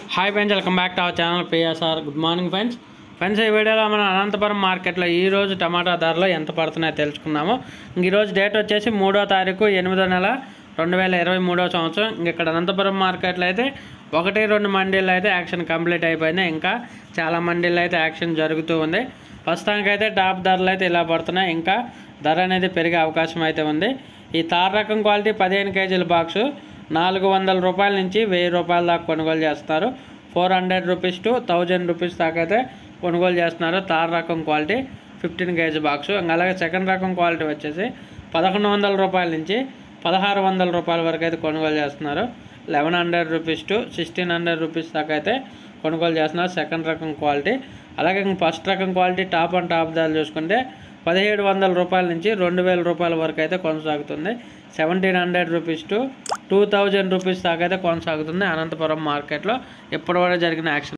hi friends welcome back to our channel PSR good morning friends friends ఈ వీడియోలో మనం అనంతపురం మార్కెట్లో ఈ రోజు టమాటా ధరలు ఎంత పడుతున్నాయో తెలుసుకుందాము ఇంక ఈరోజు డేట్ వచ్చేసి మూడో తారీఖు ఎనిమిదో నెల రెండు వేల ఇరవై మూడో సంవత్సరం ఇంక ఇక్కడ అనంతపురం మార్కెట్లో అయితే ఒకటి రెండు మండీల్లో అయితే యాక్షన్ కంప్లీట్ అయిపోయింది ఇంకా చాలా మండీల్లో అయితే యాక్షన్ జరుగుతూ ఉంది ప్రస్తుతానికైతే టాప్ ధరలు అయితే ఇలా పడుతున్నాయి ఇంకా ధర అనేది పెరిగే అవకాశం అయితే ఉంది ఈ తార్ రకం క్వాలిటీ పదిహేను కేజీల బాక్సు నాలుగు వందల రూపాయల నుంచి వెయ్యి రూపాయల దాకా కొనుగోలు చేస్తున్నారు four hundred rupees two thousand rupees దాకా అయితే కొనుగోలు చేస్తున్నారు తార్ రకం క్వాలిటీ ఫిఫ్టీన్ కేజీ బాక్స్ ఇంకా అలాగే సెకండ్ రకం క్వాలిటీ వచ్చేసి పదకొండు వందల రూపాయల నుంచి పదహారు వందల రూపాయల వరకు అయితే కొనుగోలు చేస్తున్నారు eleven hundred rupees to sixteen hundred rupees దాకా అయితే కొనుగోలు చేస్తున్నారు సెకండ్ రకం క్వాలిటీ అలాగే ఇంక ఫస్ట్ రకం క్వాలిటీ టాప్ అండ్ టాప్ ధరలు చూసుకుంటే పదిహేడు వందల రూపాయల నుంచి రెండు వేల రూపాయల వరకు అయితే కొనసాగుతుంది seventeen hundred rupees to two thousand rupees దాకా అయితే కొనసాగుతుంది అనంతపురం మార్కెట్లో ఇప్పటివరకు జరిగిన యాక్షన్